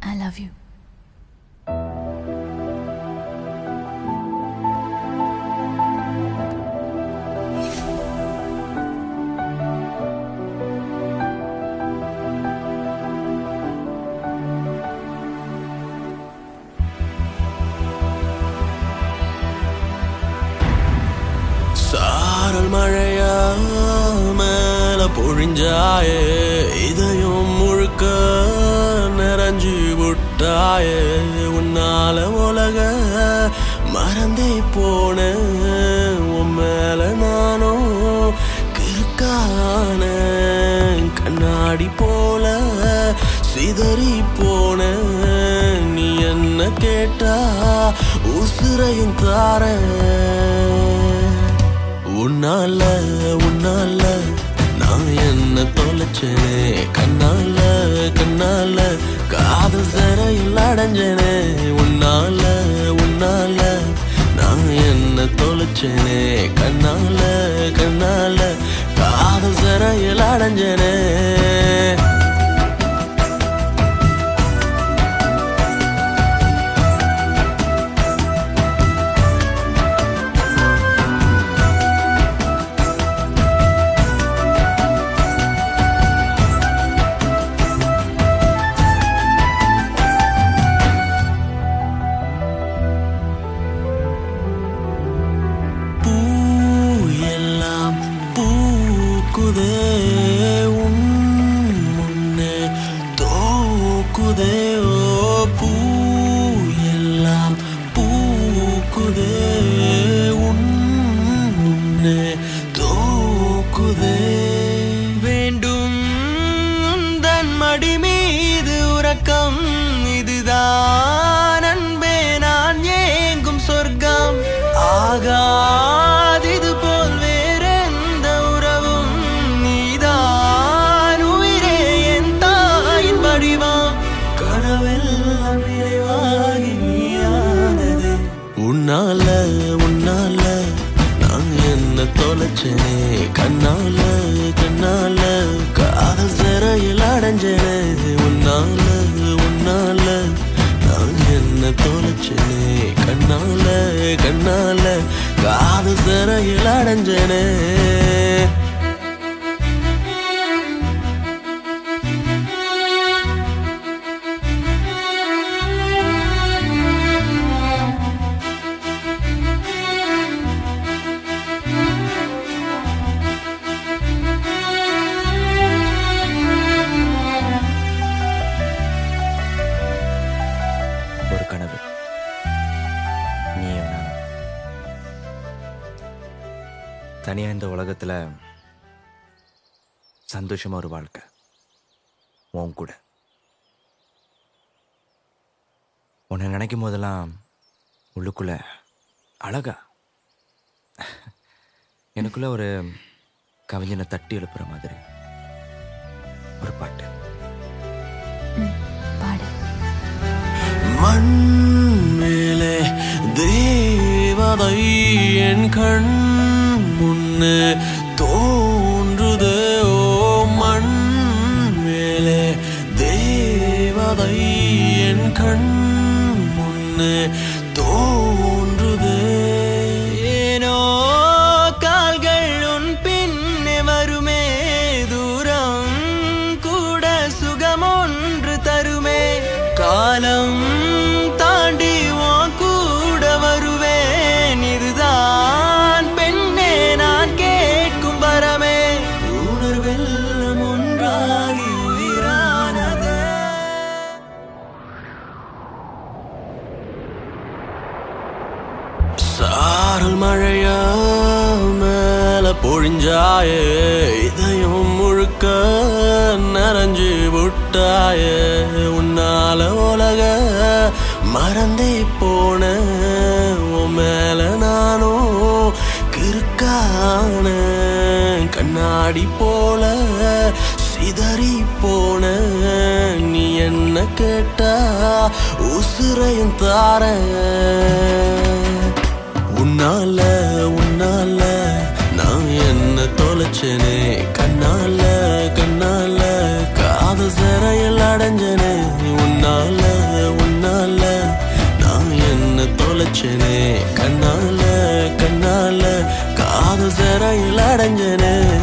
I love you சாரல் மழையா மேல பொழிஞ்சாயே இதயம் முழுக்க நிறைஞ்சு விட்டாயே உன்னால உலக மறந்தே போன உன் மேல நானும் கிறுக்கான கண்ணாடி போல சிதறி போன நீ என்ன கேட்டா உசுரையும் தாரேன் உன்னால உன்னால நான் என்ன தொலைச்சேனே கண்ணால கண்ணால காதல் சிறையில் அடைஞ்சேனே உன்னால உன்னால நான் என்ன தொலைச்சேனே கண்ணால கண்ணால காதல் சிறையில் அடைஞ்சேனே பூ எல்லாம் பூக்குதே உன் முன்னே தோக்குதே ஓ பூ எல்லாம் பூக்குதே உன் முன்னே தோக்குதே வேண்டும் உந்தன் மடி மீது உறக்கம் இதுதான் அன்பே நான் ஏங்கும் சொர்க்கம் ஆகாதிது போல் வேறெந்த உறவும் நீதான் உயிரே என் தாயின் வடிவம் கனவெல்லாம் நிறைவாகி நீயானது உன்னால உன்னால நான் என்ன தொலைச்சேனே கண்ணால கண்ணால காதல் சிறையில் அடைஞ்சேனே உன்னால உன்னால நான் என்ன தொலைச்சேனே கண்ணால கண்ணால காதல் சிறையில் அடைஞ்சேனே ஒரு கனவு நீயும் நானும் தனியா இந்த உலகத்துல சந்தோஷமா ஒரு வாழ்க்கை உன் கூட உன்னை நினைக்கும் போதெல்லாம் உள்ளுக்குள்ள அழகா எனக்குள்ள ஒரு கவிஞனை தட்டி எழுப்புற மாதிரி ஒரு பாட்டு பாடு மண் மேலே தேவதை என் கண் முன்னே தோன்றுதே ஓ மண் மேலே தேவதை என் கண் முன்னே தோன்றுதே ஏனோ கால்கள் உன் பின்னே வருமே தூரம் கூட சுகம் ஒன்று தருமே காலம் தாண்டி உன் கூட வருவேன் இதுதான் பெண்ணே நான் கேட்கும் வரமே உணர்வெல்லாம் ஒன்றாகி உயிரானதே சாரல் மழையா மேல பொழிஞ்சாயே இதயம் முழுக்க நனைஞ்சு விட்டாயே உன்னால உலக மறந்தே போன உன் மேல நானும் கிறுக்கான கண்ணாடி போல சிதறி போன நீ என்ன கேட்டா உசுரையும் தாரேன் உன்னால உன்னால நான் என்ன தொலைச்சேனே கண்ணால கண்ணால காதல் சிறையில் அடைஞ்சனே உன்னால அடைஞ்சனே